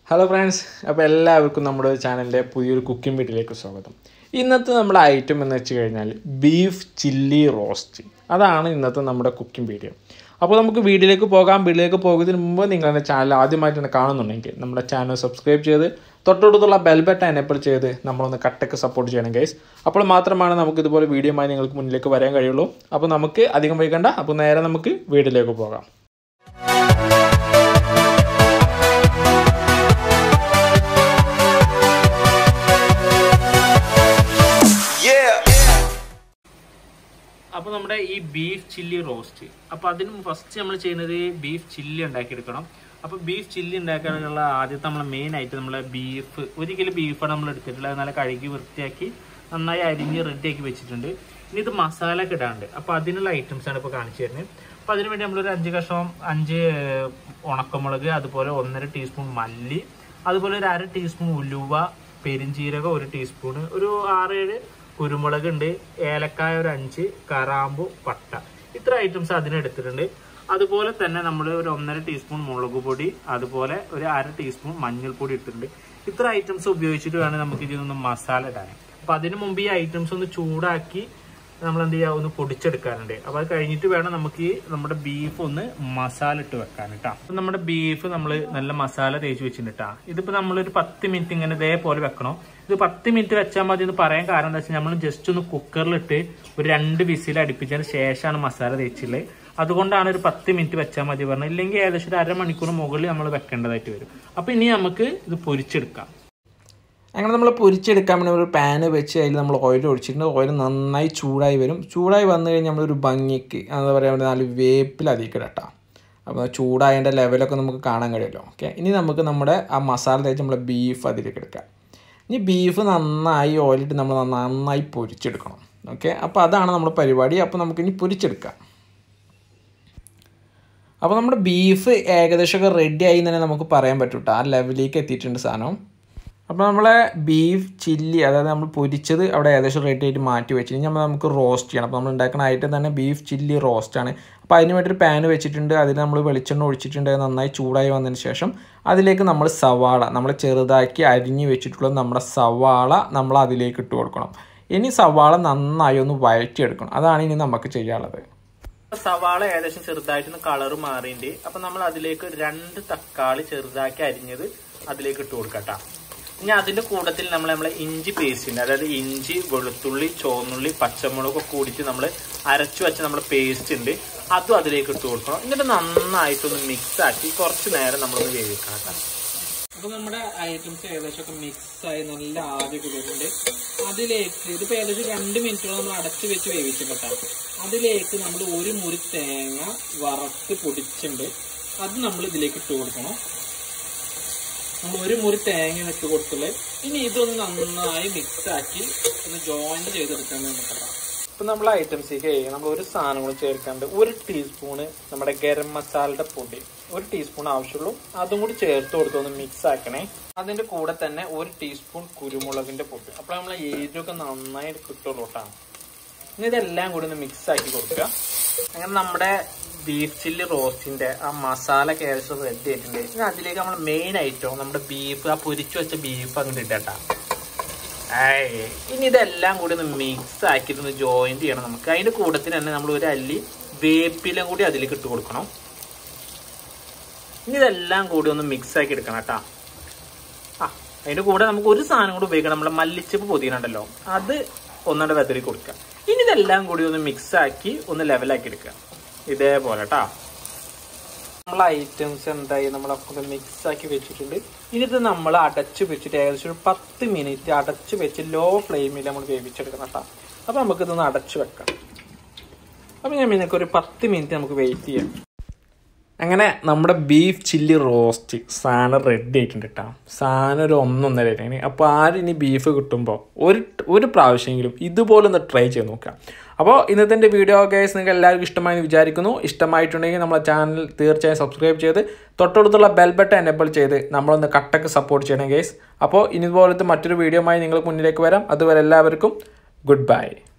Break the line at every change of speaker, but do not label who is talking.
hello friends അപ്പോൾ എല്ലാവർക്കും നമ്മുടെ ചാനലിൻ്റെ പുതിയൊരു കുക്കിംഗ് വീട്ടിലേക്ക് സ്വാഗതം ഇന്നത്തെ നമ്മുടെ ഐറ്റം എന്ന് വെച്ച് കഴിഞ്ഞാൽ ബീഫ് ചില്ലി റോസ്റ്റ് അതാണ് ഇന്നത്തെ നമ്മുടെ കുക്കിംഗ് വീഡിയോ അപ്പോൾ നമുക്ക് വീഡിയോയിലേക്ക് പോകാം വീഡിയോയിലേക്ക് പോകുന്നതിന് മുമ്പ് നിങ്ങൾ എൻ്റെ ചാനൽ ആദ്യമായിട്ടാണ് കാണുന്നുണ്ടെങ്കിൽ നമ്മുടെ ചാനൽ സബ്സ്ക്രൈബ് ചെയ്ത് തൊട്ടടുത്തുള്ള ബെൽ ബട്ടൺ എനേബിൾ ചെയ്ത് നമ്മളൊന്ന് കട്ടക്ക് സപ്പോർട്ട് ചെയ്യണം ഗൈസ് അപ്പോൾ മാത്രമാണ് നമുക്ക് ഇതുപോലെ വീഡിയോയുമായി നിങ്ങൾക്ക് മുന്നിലേക്ക് വരാൻ കഴിയുള്ളൂ അപ്പോൾ നമുക്ക് അധികം വൈകണ്ട അപ്പോൾ നേരെ നമുക്ക് വീഡിയോയിലേക്ക് പോകാം അപ്പോൾ നമ്മുടെ ഈ ബീഫ് ചില്ലി റോസ്റ്റ് അപ്പോൾ അതിന് ഫസ്റ്റ് നമ്മൾ ചെയ്യുന്നത് ബീഫ് ചില്ലി ഉണ്ടാക്കിയെടുക്കണം അപ്പോൾ ബീഫ് ചില്ലി ഉണ്ടാക്കാനുള്ള ആദ്യത്തെ നമ്മളെ മെയിൻ ആയിട്ട് നമ്മളെ ബീഫ് ഒരു കിലോ ബീഫാണ് നമ്മൾ എടുത്തിട്ടുള്ളത് അത് നല്ല കഴുകി വൃത്തിയാക്കി നന്നായി അരിഞ്ഞ് റെഡിയാക്കി വെച്ചിട്ടുണ്ട് ഇനി ഇത് മസാല ഒക്കെ ഇടാണ്ട് അപ്പോൾ അതിനുള്ള ഐറ്റംസ് ആണ് ഇപ്പോൾ കാണിച്ചു തരുന്നത് അപ്പോൾ അതിന് വേണ്ടി നമ്മളൊരു അഞ്ച് കഷ്ണം അഞ്ച് ഉണക്കമുളക് അതുപോലെ ഒന്നര ടീസ്പൂൺ മല്ലി അതുപോലെ ഒരു അര ടീസ്പൂൺ ഉലുവ പെരിഞ്ചീരകം ഒരു ടീസ്പൂൺ ഒരു ആറേഴ് കുരുമുളക് ഉണ്ട് ഏലക്കായ ഒരു അഞ്ച് കറാമ്പു പട്ട ഇത്ര ഐറ്റംസ് അതിനെടുത്തിട്ടുണ്ട് അതുപോലെ തന്നെ നമ്മൾ ഒരു ഒന്നര ടീസ്പൂൺ മുളക് പൊടി അതുപോലെ ഒരു അര ടീസ്പൂൺ മഞ്ഞൾപ്പൊടി ഇട്ടിട്ടുണ്ട് ഇത്ര ഐറ്റംസ് ഉപയോഗിച്ചിട്ട് വേണം നമുക്ക് ഇതിനൊന്ന് മസാല ഇടാൻ അപ്പൊ അതിനു മുമ്പ് ഈ ഐറ്റംസ് ഒന്ന് ചൂടാക്കി നമ്മൾ എന്ത് ചെയ്യുക ഒന്ന് പൊടിച്ചെടുക്കാനുണ്ട് അപ്പൊ അത് കഴിഞ്ഞിട്ട് വേണം നമുക്ക് ഈ നമ്മുടെ ബീഫ് ഒന്ന് മസാല ഇട്ട് വെക്കാൻ കേട്ടോ അപ്പൊ നമ്മുടെ ബീഫ് നമ്മൾ നല്ല മസാല തേച്ച് വെച്ചിട്ടുണ്ട് കേട്ടോ ഇതിപ്പോ നമ്മളൊരു പത്ത് മിനിറ്റ് ഇങ്ങനെ ഇതേപോലെ വെക്കണം ഇത് പത്ത് മിനിറ്റ് വെച്ചാൽ മതി എന്ന് പറയാൻ കാരണം എന്താ വെച്ചാൽ നമ്മൾ ജസ്റ്റ് ഒന്ന് കുക്കറിലിട്ട് ഒരു രണ്ട് വിസിൽ അടുപ്പിച്ചതിന് ശേഷമാണ് മസാല തേച്ചുള്ളത് അതുകൊണ്ടാണ് ഒരു പത്ത് മിനിറ്റ് വെച്ചാൽ മതി പറഞ്ഞത് ഇല്ലെങ്കിൽ ഏകദേശം ഒരു അരമണിക്കൂർ മുകളിൽ നമ്മൾ വെക്കേണ്ടതായിട്ട് വരും അപ്പൊ ഇനി നമുക്ക് ഇത് പൊരിച്ചെടുക്കാം
അങ്ങനെ നമ്മൾ പൊരിച്ചെടുക്കാൻ വേണ്ടി ഒരു പാന് വെച്ച് അതിൽ നമ്മൾ ഓയിൽ ഒഴിച്ചിട്ടുണ്ട് ഓയിൽ നന്നായി ചൂടായി വരും ചൂടായി വന്നു കഴിഞ്ഞാൽ നമ്മളൊരു ഭംഗിക്ക് എന്താ പറയുക നാല് വേപ്പിൽ അധികം ഇടട്ടാം അപ്പോൾ ചൂടായതിൻ്റെ ലെവലൊക്കെ നമുക്ക് കാണാൻ കഴിയുമല്ലോ ഓക്കെ ഇനി നമുക്ക് നമ്മുടെ ആ മസാല തേച്ച് നമ്മളെ ബീഫ് അതിലേക്ക് എടുക്കാം ഇനി ബീഫ് നന്നായി ഓയിലിട്ട് നമ്മൾ നന്നായി പൊരിച്ചെടുക്കണം ഓക്കെ അപ്പോൾ അതാണ് നമ്മുടെ പരിപാടി അപ്പോൾ നമുക്കിനി പൊരിച്ചെടുക്കാം അപ്പോൾ നമ്മുടെ ബീഫ് ഏകദേശമൊക്കെ റെഡി ആയി തന്നെ നമുക്ക് പറയാൻ പറ്റും കേട്ടോ ആ ലെവലിലേക്ക് എത്തിയിട്ടുണ്ട് സാധനം അപ്പോൾ നമ്മളെ ബീഫ് ചില്ലി അതായത് നമ്മൾ പൊരിച്ചത് അവിടെ ഏകദേശം റെഡി ആയിട്ട് മാറ്റി വെച്ച് കഴിഞ്ഞാൽ നമുക്ക് റോസ്റ്റ് ചെയ്യണം അപ്പോൾ നമ്മൾ ഉണ്ടാക്കുന്ന ഐറ്റം തന്നെ ബീഫ് ചില്ലി റോസ്റ്റാണ് അപ്പോൾ അതിന് വേണ്ടി ഒരു പാൻ വെച്ചിട്ടുണ്ട് അതിൽ നമ്മൾ വെളിച്ചെണ്ണ ഒഴിച്ചിട്ടുണ്ട് നന്നായി ചൂടായി വന്നതിന് ശേഷം അതിലേക്ക് നമ്മൾ സവാള നമ്മൾ ചെറുതാക്കി അരിഞ്ഞ് വെച്ചിട്ടുള്ള നമ്മുടെ സവാള നമ്മൾ അതിലേക്ക് ഇട്ട് കൊടുക്കണം ഇനി സവാള നന്നായി ഒന്ന് വഴറ്റിയെടുക്കണം അതാണ് ഇനി നമുക്ക് ചെയ്യാനുള്ളത്
സവാള ഏകദേശം ചെറുതായിട്ടൊന്ന് കളർ മാറിയിട്ട് അപ്പൊ നമ്മൾ അതിലേക്ക് രണ്ട് തക്കാളി ചെറുതാക്കി അരിഞ്ഞത് അതിലേക്ക് ഇട്ട് കൊടുക്കട്ടാ ഇനി അതിന്റെ കൂട്ടത്തിൽ നമ്മൾ നമ്മളെ ഇഞ്ചി പേസ്റ്റ് ഉണ്ട് അതായത് ഇഞ്ചി വെളുത്തുള്ളി ചുവന്നുള്ളി പച്ചമുളക് ഒക്കെ കൂടിയിട്ട് നമ്മൾ അരച്ചു വെച്ച നമ്മുടെ പേസ്റ്റ് ഉണ്ട് അതും അതിലേക്ക് ഇട്ട് കൊടുക്കണം എന്നിട്ട് നന്നായിട്ടൊന്ന് മിക്സ് ആക്കി കുറച്ച് നേരം നമ്മളൊന്ന് വേവിക്കണം കേട്ടോ അപ്പൊ നമ്മുടെ ഐറ്റംസ് ഏകദേശം ഒക്കെ മിക്സ് ആയി നല്ല ആദ്യമൊക്കെ വരുന്നുണ്ട് അതിലേക്ക് ഇതിപ്പോ ഏകദേശം രണ്ട് മിനിറ്റോളം നമ്മൾ അടച്ചു വെച്ച് വേവിച്ചിട്ടാണ് അതിലേക്ക് നമ്മൾ ഒരു മുറി തേങ്ങ വറുത്ത് പൊടിച്ചിട്ടുണ്ട് അത് നമ്മൾ ഇതിലേക്ക് ഇട്ട് കൊടുക്കണം നമ്മൾ ഒരു മുറി തേങ്ങ ഇട്ട് കൊടുത്തുള്ളത് ഇനി ഇതൊന്ന് നന്നായി മിക്സ് ആക്കി ഒന്ന് ജോയിന്റ് ചെയ്തെടുക്കാൻ വേണ്ടിയിട്ടാണ് ഇപ്പൊ നമ്മൾ ഐറ്റംസിലേക്ക് നമ്മൾ ഒരു സാധനം കൂടി ചേർക്കാണ്ട് ഒരു ടീസ്പൂണ് നമ്മുടെ ഗരം മസാലയുടെ പൊടി ഒരു ടീസ്പൂൺ ആവശ്യമുള്ളൂ അതും കൂടി ചേർത്ത് കൊടുത്ത് ഒന്ന് മിക്സ് ആക്കണേ അതിന്റെ കൂടെ തന്നെ ഒരു ടീസ്പൂൺ കുരുമുളകിന്റെ പൊടി അപ്പോൾ നമ്മൾ എരിവൊക്കെ നന്നായിട്ട് കിട്ടുള്ളൂ കേട്ടോ ഇനി ഇതെല്ലാം കൂടി ഒന്ന് മിക്സ് ആക്കി കൊടുക്കുക അങ്ങനെ നമ്മുടെ ബീഫ് ചില്ലി റോസ്റ്റിന്റെ ആ മസാല ഏകദേശം റെഡി ആയിട്ടുണ്ട് ഇനി അതിലേക്ക് നമ്മൾ മെയിൻ ഐറ്റം നമ്മുടെ ബീഫ് ആ പൊരിച്ചു വെച്ച ബീഫ് അങ്ങോട്ട് ഇട്ടട്ടാ ഏയ് ഇനി ഇതെല്ലാം കൂടി ഒന്ന് മിക്സ് ആക്കിയിട്ട് ഒന്ന് ജോയിന്റ് ചെയ്യണം നമുക്ക് അതിന്റെ കൂട്ടത്തിൽ തന്നെ നമ്മൾ ഒരു അല്ലി വേപ്പിലും കൂടി അതിലേക്ക് ഇട്ട് കൊടുക്കണം ഇനി ഇതെല്ലാം കൂടി ഒന്ന് മിക്സ് ആക്കി എടുക്കണം കേട്ടാ ആ അതിന്റെ കൂടെ നമുക്ക് ഒരു സാധനം കൂടി ഉപയോഗിക്കണം നമ്മുടെ മല്ലിച്ചപ്പ് പൊതിയുന്നുണ്ടല്ലോ അത് ഒന്നുകൊണ്ട് വെതറി കൊടുക്കുക ഇനി ഇതെല്ലാം കൂടി ഒന്ന് മിക്സ് ആക്കി ഒന്ന് ലെവലാക്കി എടുക്കുക ഇതേപോലെ കേട്ടാ നമ്മളെ ഐറ്റംസ് എന്തായി നമ്മളൊക്കെ മിക്സ് ആക്കി വെച്ചിട്ടുണ്ട് ഇനി ഇത് നമ്മൾ അടച്ച് വെച്ചിട്ട് ഏകദേശം ഒരു പത്ത് മിനിറ്റ് അടച്ച് വെച്ച് ലോ ഫ്ലെയിമിൽ നമ്മൾ വേവിച്ചെടുക്കണം കേട്ടോ അപ്പൊ നമുക്ക് ഇതൊന്ന് അടച്ചു വെക്കാം അപ്പൊ ഞാൻ നിനക്ക് ഒരു പത്ത് മിനിറ്റ് നമുക്ക് വെയിറ്റ് ചെയ്യാം അങ്ങനെ നമ്മുടെ ബീഫ് ചില്ലി റോസ്റ്റ് സാധനം റെഡി ആയിട്ടുണ്ട് കേട്ടോ സാധനം ഒരു ഒന്നൊന്നര ആയിട്ടാണ് അപ്പോൾ ആരും ഇനി ബീഫ് കിട്ടുമ്പോൾ ഒരു ഒരു പ്രാവശ്യമെങ്കിലും ഇതുപോലെ ഒന്ന് ട്രൈ ചെയ്ത് നോക്കാം അപ്പോൾ ഇന്നത്തെ എൻ്റെ വീഡിയോ ഗൈസ് നിങ്ങൾക്ക് എല്ലാവർക്കും ഇഷ്ടമായി എന്ന് വിചാരിക്കുന്നു ഇഷ്ടമായിട്ടുണ്ടെങ്കിൽ നമ്മളെ ചാനൽ തീർച്ചയായും സബ്സ്ക്രൈബ് ചെയ്ത് തൊട്ടടുത്തുള്ള ബെൽ ബട്ടൺ എനേബിൾ ചെയ്ത് നമ്മളൊന്ന് കട്ടക്ക് സപ്പോർട്ട് ചെയ്യണം ഗൈസ് അപ്പോൾ ഇതുപോലത്തെ മറ്റൊരു വീഡിയോയുമായി നിങ്ങൾ മുന്നിലേക്ക് വരാം അതുവരെ എല്ലാവർക്കും ഗുഡ് ബൈ